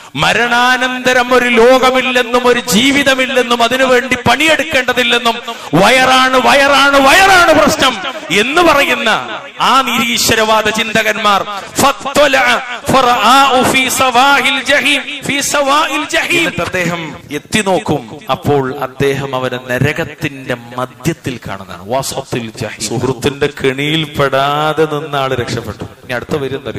മരണാനന്തരം ഒരു ലോകമില്ലെന്നും ഒരു ജീവിതമില്ലെന്നും അതിനുവേണ്ടി പണിയെടുക്കേണ്ടതില്ലെന്നും വയറാണ് വയറാണ് വയറാണ് പ്രശ്നം എന്ന് പറയുന്ന ആ നിരീശ്വരവാദ ചിന്തകന്മാർ ഫത്വലഅ ഫറആഉ ഫീ സവാഹിൽ ജഹീം ഫീ സവാഇൽ ജഹീം എന്നിട്ട് അദ്ദേഹം എത്തി നോക്കും അപ്പോൾ അദ്ദേഹം അവനെ നരകത്തിന്റെ മധ്യത്തിൽ കാണുന്നതാണ് വാസത്തിൽ ജഹീം സുഹൃത്തിന്റെ കെണിയിൽ പെടാതെ നിന്ന ആള് രക്ഷപ്പെട്ടു ഇനി അടുത്ത വരുന്നത്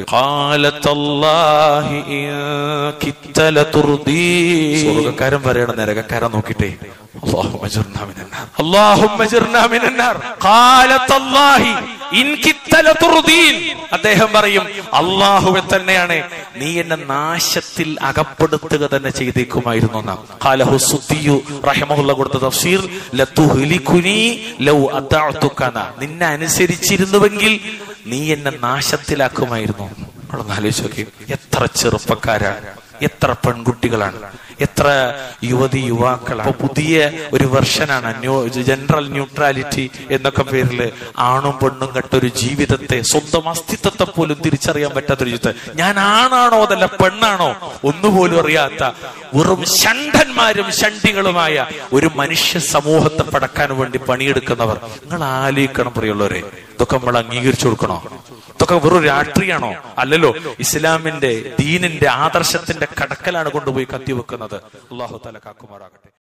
സ്വർഗക്കാരൻ പറയണ നരകക്കാരൻ നോക്കിട്ടേ اللهم اجرنا من النار اللهم اجرنا من النار قالت الله إن كدت لتردين അദ്ദേഹം പറയും അള്ളാഹുവെ തന്നെയാണ് നീ എന്നെ നാശത്തിൽ അകപ്പെടുത്തുക തന്നെ ചെയ്തേക്കുമായിരുന്നു എന്നാ ഖാലഹു സുദ്ദിയു റഹിമഹുള്ള കൊടുത്ത തഫ്സീർ ലതുഹ്ലികുനി ലൗ അതഅതുകന നിന്നെ അനുസരിച്ചിരുന്നുവെങ്കിൽ നീ എന്നെ നാശത്തിലാക്കുമായിരുന്നു നമ്മളൊന്ന് ആലോചിച്ച് നോക്കി എത്ര ചെറുപ്പക്കാരാണ് എത്ര പെൺകുട്ടികളാണ് എത്ര യുവതി യുവാക്കളാണ് അപ്പൊ പുതിയ ഒരു വെർഷനാണ് ന്യൂ ജനറൽ ന്യൂട്രാലിറ്റി എന്നൊക്കെ പേരിൽ ആണും പെണ്ണും കെട്ടൊരു ജീവിതത്തെ സ്വന്തം അസ്തിത്വത്തെ പോലും തിരിച്ചറിയാൻ പറ്റാത്തൊരു ജീവിതത്തെ ഞാൻ ആണാണോ അതല്ല പെണ്ണാണോ ഒന്നുപോലും അറിയാത്ത വെറും ഷണ്ഡന്മാരും ഷണ്ടികളുമായ ഒരു മനുഷ്യ സമൂഹത്തെ പടക്കാൻ വേണ്ടി പണിയെടുക്കുന്നവർ നിങ്ങൾ ആലോചിക്കണം പ്രിയുള്ളവരെ ഇതൊക്കെ നമ്മൾ അംഗീകരിച്ചു കൊടുക്കണോ ഇതൊക്കെ വെറും രാഷ്ട്രീയാണോ അല്ലല്ലോ ഇസ്ലാമിന്റെ ദീനിന്റെ ആദർശത്തിന്റെ കടക്കലാണ് കൊണ്ടുപോയി കത്തിവെക്കുന്നത് അള്ളാഹു തല കാക്കുമാറാകട്ടെ